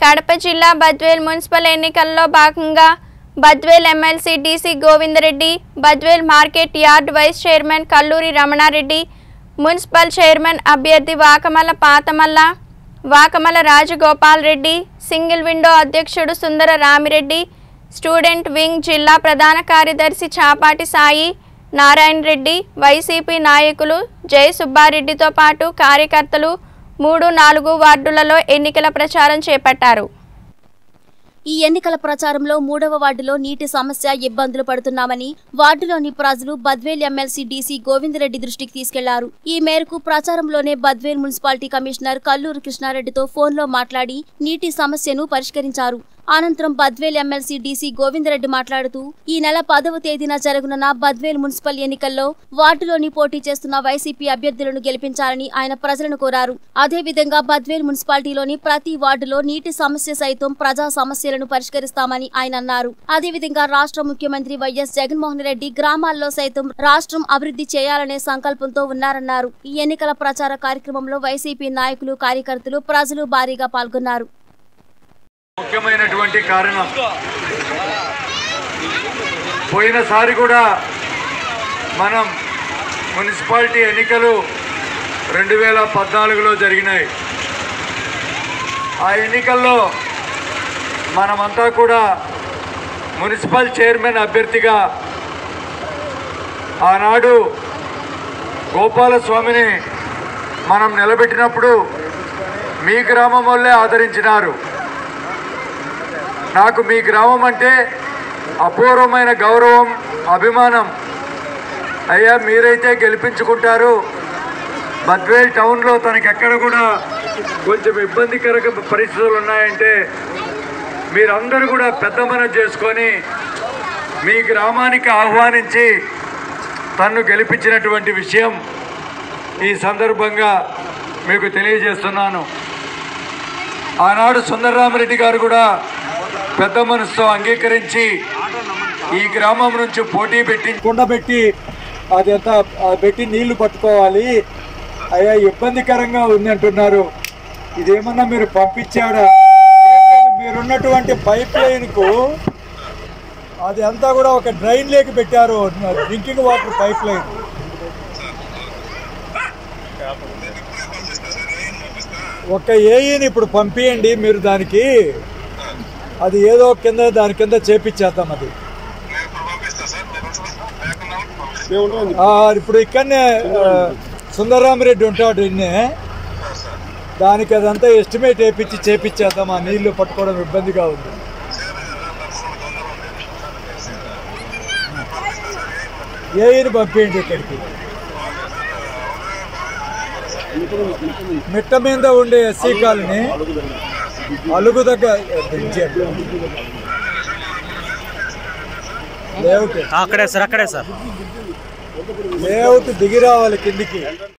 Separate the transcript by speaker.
Speaker 1: కడప జిల్లా బద్వేల్ మున్సిపల్ ఎన్నికల్లో భాగంగా Badvel MLC DC Govindareddy Badvel market yard vice chairman Kalluri Ramanareddy municipal chairman అభ్యర్థి వాకమల పాతమల్ల వాకమల రాజగోపాల్ రెడ్డి సింగిల్ విండో అధ్యక్షుడు సుందర రామిరెడ్డి స్టూడెంట్ వింగ్ జిల్లా ప్రధాన కార్యదర్శి చాపాటి సాయి నారాయణ రెడ్డి వైసీపీ నాయకులు జయ సుబ్బారెడ్డితో పాటు కార్యకర్తలు మూడు నాలుగు వార్డులలో ఎన్నికల ప్రచారం చేపట్టారు
Speaker 2: ఈ ఎన్నికల ప్రచారంలో మూడవ వార్డులో నీటి సమస్య ఇబ్బందులు పడుతున్నామని వార్డులోని ప్రజలు బద్వేల్ ఎమ్మెల్సీ డీసీ గోవిందరెడ్డి దృష్టికి తీసుకెళ్లారు ఈ మేరకు ప్రచారంలోనే బద్వేల్ మున్సిపాలిటీ కమిషనర్ కల్లూరు కృష్ణారెడ్డితో ఫోన్లో మాట్లాడి నీటి సమస్యను పరిష్కరించారు అనంతరం బద్వేల్ ఎమ్మెల్సీ డీసీ గోవిందరెడ్డి మాట్లాడుతూ ఈ నెల పదవ తేదీన జరగనున్న బద్వేల్ మున్సిపల్ ఎన్నికల్లో వార్డులోని పోటీ చేస్తున్న వైసీపీ అభ్యర్థులను గెలిపించాలని ఆయన ప్రజలను కోరారు అదేవిధంగా బద్వేల్ మున్సిపాలిటీలోని ప్రతి వార్డులో నీటి సమస్య సైతం ప్రజా సమస్యలను పరిష్కరిస్తామని ఆయన అన్నారు అదేవిధంగా రాష్ట్ర ముఖ్యమంత్రి వైఎస్ జగన్మోహన్ రెడ్డి గ్రామాల్లో సైతం రాష్ట్రం అభివృద్ధి చేయాలనే సంకల్పంతో ఉన్నారన్నారు ఈ ఎన్నికల ప్రచార కార్యక్రమంలో వైసీపీ నాయకులు కార్యకర్తలు ప్రజలు భారీగా పాల్గొన్నారు
Speaker 3: ముఖ్యమైనటువంటి కారణం పోయినసారి కూడా మనం మున్సిపాలిటీ ఎన్నికలు రెండు వేల పద్నాలుగులో జరిగినాయి ఆ ఎన్నికల్లో మనమంతా కూడా మున్సిపల్ చైర్మన్ అభ్యర్థిగా ఆనాడు గోపాలస్వామిని మనం నిలబెట్టినప్పుడు మీ గ్రామం వల్లే ఆదరించినారు నాకు మీ గ్రామం అంటే అపూర్వమైన గౌరవం అభిమానం అయ్యా మీరైతే గెలిపించుకుంటారు బద్వేల్ టౌన్లో తనకి ఎక్కడ కూడా కొంచెం ఇబ్బందికర పరిస్థితులు ఉన్నాయంటే మీరందరూ కూడా పెద్ద మనసు చేసుకొని మీ గ్రామానికి ఆహ్వానించి తన్ను గెలిపించినటువంటి విషయం ఈ సందర్భంగా మీకు తెలియజేస్తున్నాను ఆనాడు సుందరరామరెడ్డి గారు కూడా పెద్ద మనసుతో అంగీకరించి ఈ గ్రామం నుంచి పోటీ పెట్టి
Speaker 4: కుండబెట్టి అదంతా ఆ పెట్టి నీళ్లు పట్టుకోవాలి అయ్యా ఇబ్బందికరంగా ఉంది అంటున్నారు ఇదేమన్నా మీరు పంపించాడా ఏం లేదు, మీరున్నటువంటి పైప్ లైన్కు అది అంతా కూడా ఒక డ్రైన్ లేకి పెట్టారు డ్రింకింగ్ వాటర్ పైప్ లైన్ ఒక ఏఈని ఇప్పుడు పంపియండి మీరు దానికి అది ఏదో కింద దాని కింద చేపించేద్దాం అది ఆ, ఇప్పుడు ఇక్కడనే ఆ, సుందరరామరెడ్డి ఉంటాడు ఇన్నే దానికి అదంతా ఎస్టిమేట్ వేయించి చేపించేద్దాం ఆ నీళ్లు పట్టుకోవడం ఇబ్బందిగా ఉంది ఏఈని పంపించండి ఇక్కడికి మిట్ట మీద ఉండే ఎస్సీ కాలనీ అలుగు దగ్గర దించండి. లేఅవుట్
Speaker 5: అక్కడే సార్ అక్కడే సార్
Speaker 4: లేఅవుట్ దిగి రావాలి కిందికి